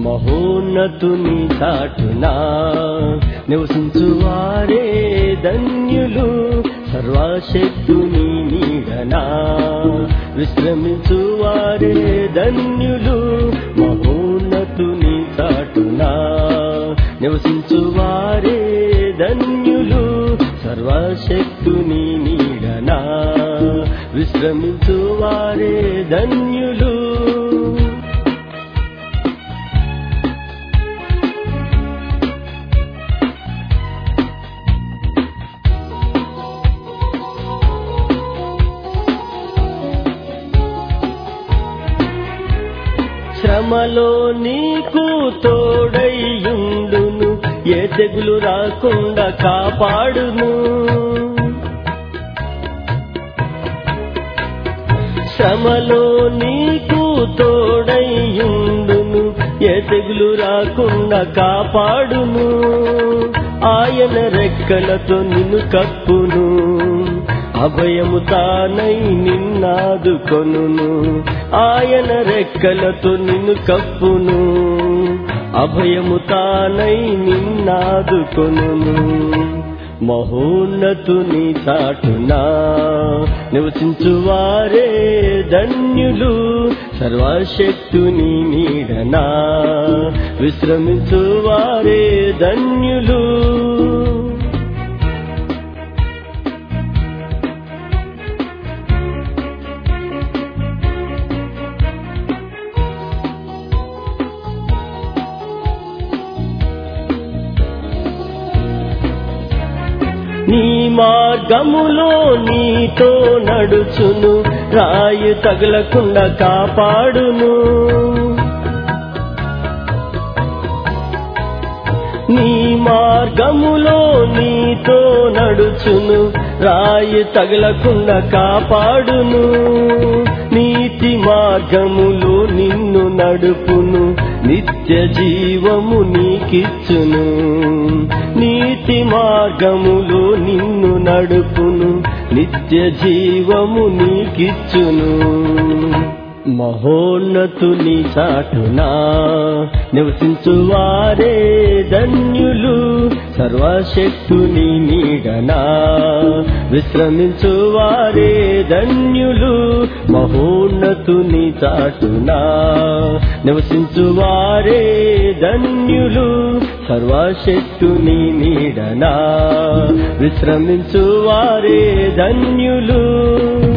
మహోన్నతుని చాటునా నివసించు వారే ధన్యులు సర్వశక్తుని నీడనా విశ్రమించు వారే ధన్యులు మహోన్నతుని చాటునా నివసించు వారే ధన్యులు సర్వశక్తుని నీడనా విశ్రమించు వారే ధన్యులు శ్రమలో నీకు తోడయ్యుండును ఏ తెగులు రాకుండా కాపాడును శ్రమలో నీకు తోడయ్యుండును ఏ తెగులు రాకుండా కాపాడును ఆయన రెక్కలతో నిన్ను కప్పును అభయము తానై నిన్నాదుకొనును ఆయన రెక్కలతో నిన్ను కప్పును అభయము తానై నిన్నాదుకొనును మహోన్నతుని చాటునా నివసించు వారే ధన్యులు సర్వశక్తుని నీడనా విశ్రమించు వారే ధన్యులు నీ మార్గములో నీతో నడుచును రాయి తగలకుండా కాపాడును నీ మార్గములో నీతో నడుచును రాయి తగలకుండా కాపాడును నీతి మార్గములో నిన్ను నడుపును నిత్య జీవము నీకిచ్చును నీతి మార్గములో నిన్ను నడుపును నిత్య జీవము నీకిచ్చును మహోన్నతుని చాటునా నివసించు వారే ధన్యులు సర్వశక్తుని నీడనా విశ్రమించు వారే ధన్యులు మహోన్నతుని చాటునా నివసించు వారే ధన్యులు సర్వశక్తుని నీడనా విశ్రమించు వారే ధన్యులు